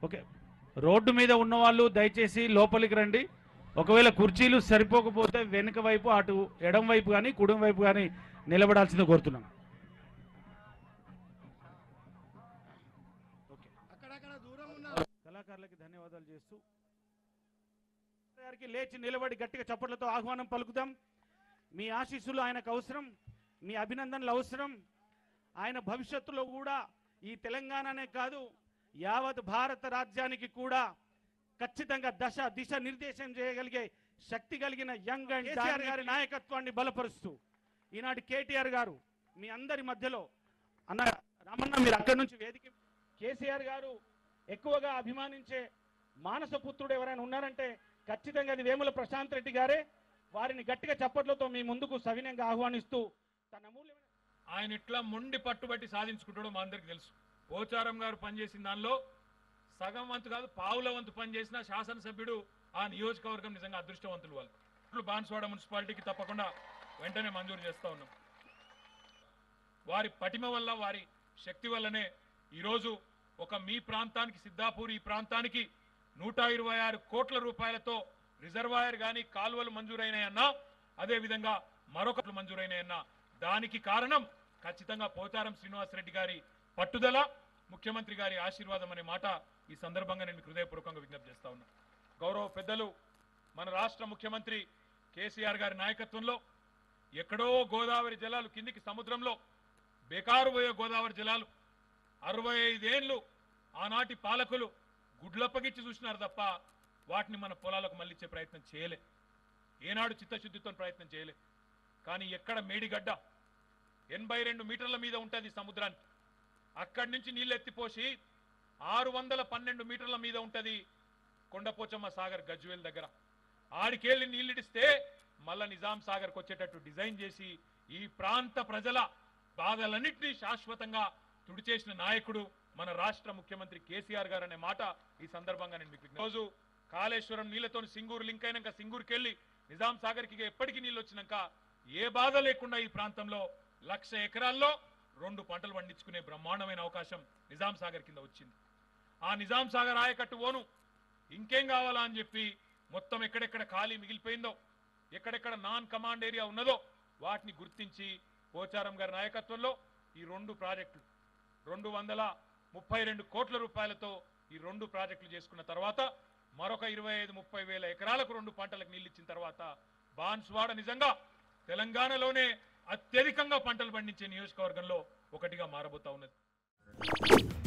okay road మీద ఉన్న వాళ్ళు దయచేసి లోపలికి రండి ఒకవేళ కుర్చీలు సరిపోకపోతే వెనుక వైపు అటు ఎడం వైపు కానీ కుడి వైపు కానీ నిలబడాల్సింది కోరుతున్నాం ఓకే అక్కడక్కడ దూరం ఉన్న కళాకారులకి ధన్యవాదాలు చేస్తూ గారికి లేచి నిలబడి గట్టిగా చప్పట్లతో ఆహ్వానం పలుకుదాం మీ ఆశీస్సులు ఆయనకు అవసరం మీ అభినందనలు అవసరం ఆయన భవిష్యత్తులో కూడా ఈ తెలంగాణనే కాదు యావత్ భారత రాజ్యానికి కూడా ఖచ్చితంగా దశ దిశ నిర్దేశం చేయగలిగే శక్తి కలిగిన యంగ్ అండ్ కేసీఆర్ గారి నాయకత్వాన్ని బలపరుస్తూ ఈనాటి కేటీఆర్ గారు మీ అందరి మధ్యలో అన్న రామన్న మీరు అక్కడి నుంచి వేదిక కేసీఆర్ గారు ఎక్కువగా అభిమానించే మానస పుత్రుడు ఎవరైనా ఉన్నారంటే ఖచ్చితంగా అది వేముల ప్రశాంత్ రెడ్డి గారే వారిని గట్టిగా చప్పట్లతో మీ ముందుకు సవినయంగా ఆహ్వానిస్తూ తన అమూల్యమైన ఆయన ఇట్లా మొండి పట్టుబట్టి సాధించుకుంటాడో మా అందరికి తెలుసు పోచారం గారు పనిచేసిన దానిలో సగం వంతు కాదు పావుల వంతు పనిచేసిన శాసనసభ్యుడు ఆ నియోజకవర్గం నిజంగా అదృష్టవంతులు వాళ్ళు ఇప్పుడు బాన్స్వాడ మున్సిపాలిటీకి తప్పకుండా వెంటనే మంజూరు చేస్తా ఉన్నాం వారి పటిమ వల్ల వారి శక్తి వల్లనే ఈరోజు ఒక మీ ప్రాంతానికి సిద్ధాపూర్ ఈ ప్రాంతానికి నూట ఇరవై ఆరు కోట్ల రూపాయలతో రిజర్వాయర్ కానీ కాలువలు మంజూరైనాయన్నా అదేవిధంగా మరొకట్లు మంజూరైనాయన్నా దానికి కారణం ఖచ్చితంగా పోచారం శ్రీనివాసరెడ్డి గారి పట్టుదల ముఖ్యమంత్రి గారి ఆశీర్వాదం అనే మాట ఈ సందర్భంగా నేను మీకు హృదయపూర్వకంగా విజ్ఞప్తి చేస్తా ఉన్నా గౌరవ పెద్దలు మన రాష్ట్ర ముఖ్యమంత్రి కేసీఆర్ గారి నాయకత్వంలో ఎక్కడో గోదావరి జలాలు కిందికి సముద్రంలో బేకారు పోయే గోదావరి జలాలు అరవై ఐదేళ్లు ఆనాటి పాలకులు గుడ్లప్పగిచ్చి చూసినారు తప్ప వాటిని మన పొలాలకు మళ్ళించే ప్రయత్నం చేయలే ఏనాడు చిత్తశుద్ధితో ప్రయత్నం చేయలే కానీ ఎక్కడ మేడిగడ్డ ఎనభై రెండు మీటర్ల మీద ఉంటుంది సముద్రానికి అక్కడి నుంచి నీళ్ళు ఎత్తిపోసి ఆరు వందల పన్నెండు మీటర్ల మీద ఉంటది కొండపోచమ్మ సాగర్ గజ్వేల్ దగ్గర ఆడికెళ్ళి నీళ్ళిడిస్తే మళ్ళా నిజాం సాగర్కి వచ్చేటట్టు డిజైన్ చేసి ఈ ప్రాంత ప్రజల బాధలన్నింటినీ శాశ్వతంగా తుడిచేసిన నాయకుడు మన రాష్ట్ర ముఖ్యమంత్రి కేసీఆర్ గారు అనే మాట ఈ సందర్భంగా నేను మీకు విజ్ఞప్తి- రోజు కాళేశ్వరం నీళ్లతో సింగూరు లింక్ అయినాక సింగూరుకి వెళ్ళి నిజాం సాగర్కి ఇక ఎప్పటికీ నీళ్ళు వచ్చినాక ఏ బాధ లేకుండా ఈ ప్రాంతంలో లక్ష ఎకరాల్లో రెండు పంటలు పండించుకునే బ్రహ్మాండమైన అవకాశం నిజాం సాగర్ కింద వచ్చింది ఆ నిజాం సాగర్ ఆయకట్టు ఓను ఇంకేం కావాలా అని చెప్పి మొత్తం ఎక్కడెక్కడ ఖాళీ మిగిలిపోయిందో ఎక్కడెక్కడ నాన్ కమాండ్ ఏరియా ఉన్నదో వాటిని గుర్తించి పోచారం గారి నాయకత్వంలో ఈ రెండు ప్రాజెక్టులు రెండు వందల ముప్పై రెండు కోట్ల రూపాయలతో ఈ రెండు ప్రాజెక్టులు చేసుకున్న తర్వాత మరొక ఇరవై ఐదు ముప్పై వేల ఎకరాలకు రెండు పంటలకు నీళ్ళు ఇచ్చిన తర్వాత బాన్స్వాడ నిజంగా తెలంగాణలోనే అత్యధికంగా పంటలు పండించే నియోజకవర్గంలో ఒకటిగా మారబోతా ఉన్నది